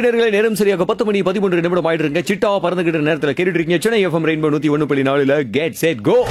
நேர்களை நேரம் சரியாக பத்து மணி பதிமூன்று நிமிடம் ஆயிட்டு இருங்க சிட்டா பறந்துகிட்ட நேரத்தில் கேட்டுட்டு இருக்கீங்க சென்னை எஃப்எம் ரெயின்போ நூத்தி ஒண்ணு புள்ளி நாலுல கெட் செட் கோ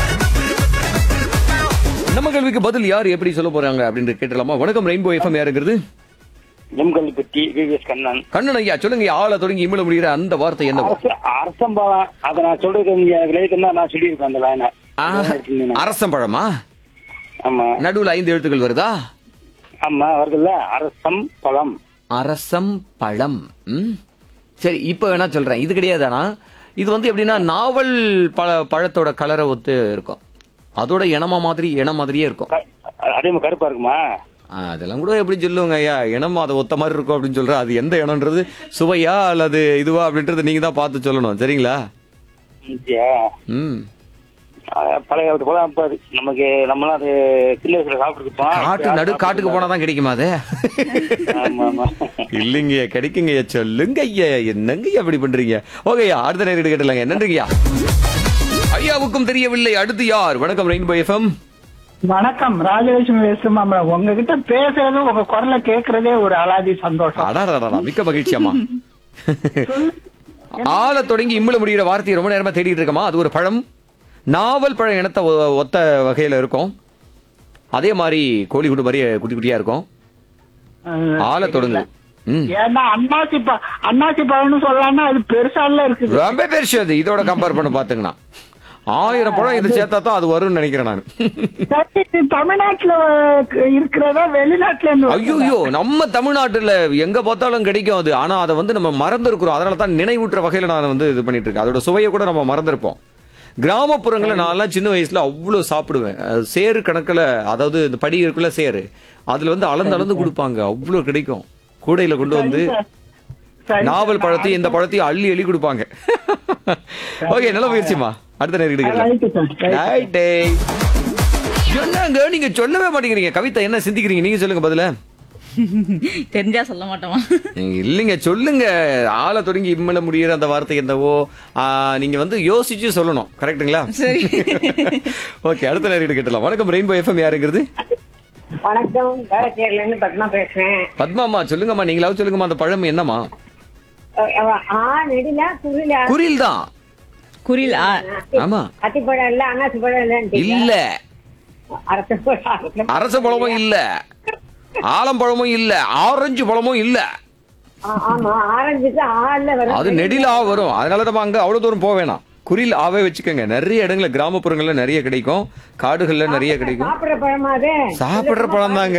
நம்ம கேள்விக்கு பதில் யார் எப்படி சொல்ல போறாங்க அப்படின்னு கேட்டலாமா வணக்கம் ரெயின்போ எஃப்எம் யாருங்கிறது எம்கல்லிப்பட்டி விவிஎஸ் கண்ணன் கண்ணன் ஐயா சொல்லுங்க ஆள தொடங்கி இமிழ முடிகிற அந்த வார்த்தை என்ன அரச அரசம்பாளம் அதை நான் சொல்றது இங்க லேட்டுன்னா நான் சொல்லியிருக்கேன் அந்த லைனை அரசம்பழமா ஆமா நடுவுல ஐந்து எழுத்துக்கள் வருதா ஆமா வருதுல்ல அரசம் பழம் அரசம் பழம் ம். சரி இப்போ வேணா சொல்றேன் இது கிடையாதானா இது வந்து எப்படின்னா நாவல் பழ பழத்தோட கலரை ஒத்து இருக்கும் அதோட இனமா மாதிரி இனம் மாதிரியே இருக்கும் க- அதே மாதிரி கருப்பா இருக்குமா ஆ, அதெல்லாம் கூட எப்படி சொல்லுவாங்க ஐயா இனம் அதை ஒத்த மாதிரி இருக்கும் அப்படின்னு சொல்ற அது எந்த இனம்ன்றது சுவையா அல்லது இதுவா அப்படின்றது நீங்க தான் பார்த்து சொல்லணும் சரிங்களா இந்தியா ம் அஹ் பழைய காலத்து பழம் இப்ப அது நமக்கு நம்மளாம் அது சின்ன வயசுல சாப்பிட்டுருப்போம் காட்டு நடு காட்டுக்கு போனா தான் கிடைக்குமா அது ஆமா ஆமா இல்லைங்க கிடைக்குங்க ஐயா சொல்லுங்க ஐயா என்னங்க ஐயா அப்படி பண்றீங்க ஓகேயா அடுத்த நேரம் கேட்டலாங்க நன்றிங்கய்யா ஐயாவுக்கும் தெரியவில்லை அடுத்து யார் வணக்கம் ரெயின்போ எஃப்எம் வணக்கம் ராஜலட்சுமி பேசுமா உங்ககிட்ட பேசுறது உங்க குரலை கேக்குறதே ஒரு அலாதி சந்தோஷம் அடாடா மிக்க மகிழ்ச்சி அம்மா ஆள தொடங்கி இம்முல முடிகிற வார்த்தையை ரொம்ப நேரமா தேடிட்டு இருக்கமா அது ஒரு பழம் நாவல் பழம் இனத்தை ஒ- ஒத்த வகையில இருக்கும் அதே மாதிரி கோழி குண்டு மாதிரி குட்டி குட்டியா இருக்கும் ஆள தொடங்கு ம் ஏன்னா அண்ணாச்சி ப அண்ணாச்சி பழம்னு சொல்லலாம்னா அது பெருசால இருக்குது ரொம்ப பெருசு அது இதோட கம்பேர் பண்ண பாத்துங்கன்னா ஆயிரம் பழம் இது சேர்த்தா தான் அது வரும்னு நினைக்கிறேன் நான் சரி, இது தமிழ்நாட்டுல இருக்கிறதா வெளிநாட்டுல இருந்து வருதா? ஐயோ நம்ம தமிழ்நாட்டுல எங்க பார்த்தாலும் கிடைக்கும் அது ஆனா அதை வந்து நம்ம மறந்துருக்கிறோம் அதனால தான் நினைவூட்டுற வகையில நான் வந்து இது பண்ணிட்டு இருக்கேன் அதோட சுவையை கூட நம்ம மறந்துருப்போம் கிராமப்புறங்களில் நான்லாம் சின்ன வயசுல அவ்வளவு சாப்பிடுவேன் அது சேரு கணக்குல அதாவது இந்த படி இருக்குல்ல சேரு அதுல வந்து அளந்து அளந்து கொடுப்பாங்க அவ்வளவு கிடைக்கும் கூடையில கொண்டு வந்து சரி, நாவல் பழத்தையும் இந்த பழத்தையும் அள்ளி அள்ளி கொடுப்பாங்க ஓகே நல்ல முயற்சிமா அடுத்த நேரம் ரைட்டு சார், ரைட்டு. ரைட்டே என்னங்க நீங்க சொல்லவே மாட்டேங்கிறீங்க கவிதா என்ன சிந்திக்கிறீங்க நீங்க சொல்லுங்க பதில தெரிஞ்சா சொல்ல மாட்டோமா நீங்க இல்லைங்க சொல்லுங்க ஆள தொடங்கி இம்மல முடியிற அந்த வார்த்தை என்னவோ ஆ, நீங்க வந்து யோசிச்சு சொல்லணும் கரெக்ட்டுங்களா சரி ஓகே அடுத்த நேரம் கேட்டலாம் வணக்கம் ரெயின்போ எஃப்எம் யாருங்கிறது வணக்கம் வேளச்சேரில இருந்து பத்மா பேசுறேன் பத்மாமா சொல்லுங்கம்மா நீங்களாவது சொல்லுங்கம்மா அந்த பழம் என்னம்மா அஹ் அவ ஆ நெடில குருல குரில் தான் குறில் ஆ, ஆமா அத்திப்பழம் இல்ல அன்னாசி பழம் இல்லன்னு இல்ல அரசு பழம் அரச பழமும் இல்ல ஆலம்பழமும் இல்ல ஆரஞ்சு பழமும் இல்ல ஆ- ஆமா ஆரஞ்சுக்கு ஆள்ல வரும் அது நெடில ஆ வரும் அதனால நம்ம அங்க அவ்வளவு தூரம் போக வேணாம் குரில் ஆவே வச்சுக்கோங்க நிறைய இடங்கள்ல கிராமப்புறங்கள்ல நிறைய கிடைக்கும் காடுகள்ல நிறைய கிடைக்கும் சாப்பிடுற பழமா அது சாப்பிடுற பழம் தாங்க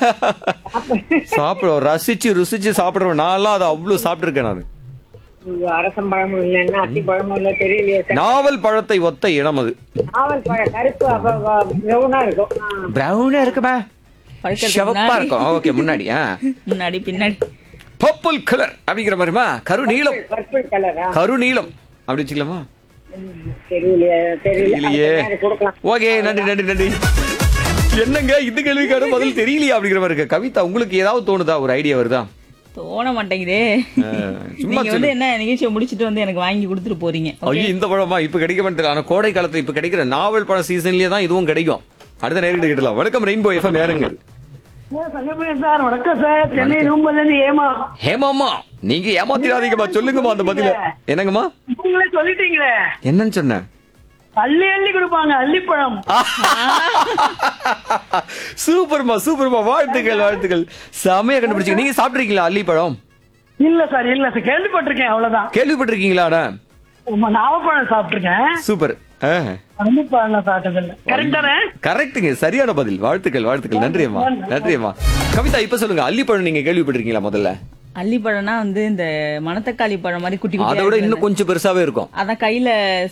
சாப்பிட ரசிச்சு ருசிச்சு சாப்பிடுறோம் நான்லாம் அதை அவ்வளவு சாப்பிட்டிருக்கேன் நான் ஐயோ, அரசம் பழமும் இல்லைன்னா அத்தி பழமும் இல்ல தெரியலையே சார். நாவல் பழத்தை ஒத்த இனம் அது நாவல் பழம் கருப்பு அப்ப பிரவுனா இருக்கும் ஆ. பிரவுனா இருக்குமா பழுக்கறதுக்கு சிவப்பா முன்னாடி. இருக்கும் ஓகே முன்னாடி முன்னாடி பின்னாடி பர்பிள் கலர் அப்படிங்கிற மாதிரிமா கருநீலம் பர்பிள் கலரா கருநீலம் அப்படி வச்சுக்கலாமா தெரியலையே தெரியல இல்லையே அடுத்த நேரம் கொடுக்கலாம் ஓகே நன்றி நன்றி நன்றி என்னங்க இந்த கேள்விக்கான பதில் தெரியலையா அப்படிங்கிற மாதிரி இருக்கு கவிதா உங்களுக்கு ஏதாவது தோணுதா ஒரு ஐடியா வருதா தோண மாட்டேங்குதே ஆ, சும்மா நீங்க வந்து சொல்லு. என்ன நிகழ்ச்சியை முடிச்சிட்டு வந்து எனக்கு வாங்கி கொடுத்துட்டு போறீங்க okay? ஐயோ இந்த பழமா இப்ப கிடைக்க மாட்டேன் ஆனா கோடை காலத்துல இப்ப கிடைக்கிற நாவல் பழ சீசன்லயே தான் இதுவும் கிடைக்கும் அடுத்த நேரம் கேட்டலாம் வணக்கம் ரெயின்போ எஃப்எம் யாருங்க சங்கமேஷ் சார் வணக்கம் சார் சென்னை ரூம்பல இருந்து ஏமா ஹேமாமா நீங்க ஏமாத்திராதீங்கம்மா சொல்லுங்கம்மா அந்த பதில என்னங்கம்மா நீங்களே சொல்லிட்டீங்களே என்னன்னு சொன்னேன் அள்ளி அள்ளி கொடுப்பாங்க அள்ளிப்பழம் சூப்பர்மா சூப்பர்மா வாழ்த்துக்கள் வாழ்த்துக்கள் செமையா கண்டுபிடிச்சீங்க நீங்க சாப்பிட்டிருக்கீங்களா அல்லிப்பழம் இல்ல சார் இல்ல சார் கேள்விப்பட்டிருக்கேன் அவ்வளவுதான் கேள்விப்பட்டிருக்கீங்களா அண்ணா? உங்க நாவப்பழம் சாப்பிட்டிருக்கேன் சூப்பர் அள்ளிப்பழம் சாப்பிட்டதில்ல கரெக்ட் தானே கரெக்ட்டுங்க சரியான பதில் வாழ்த்துக்கள் வாழ்த்துக்கள் நன்றி அம்மா நன்றி அம்மா கவிதா இப்ப சொல்லுங்க அல்லிப்பழம் நீங்க கேள்விப்பட்டிருக்கீங்களா முதல்ல அள்ளிப்பழம்னா வந்து இந்த மணத்தக்காளி பழம் மாதிரி குட்டி அதை குட்டி விட இன்னும் கொஞ்சம் பெருசாவே இருக்கும் அதான் கையில